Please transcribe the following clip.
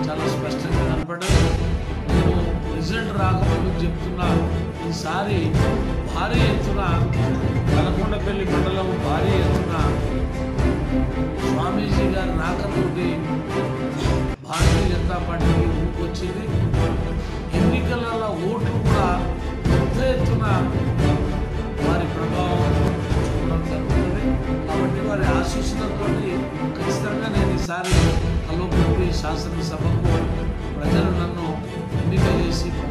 చాలా స్పష్టంగా కనపడ్డది నేను రిజల్ట్ రాకముందు చెప్తున్నా ఈసారి భారీ ఎత్తున కలకొండపల్లి మండలం భారీ ఎత్తున స్వామీజీ గారి రాకతోటి భారతీయ జనతా పార్టీకి వచ్చింది ఎన్నికలలో ఓట్లు కూడా పెద్ద ఎత్తున వారి ప్రభావం చూడడం జరుగుతుంది కాబట్టి వారి ఆశీస్సులతో ఖచ్చితంగా నేను ఈసారి కల్వకుర్తి శాసనసభకు ప్రజలు నన్ను ఎన్నిక చేసి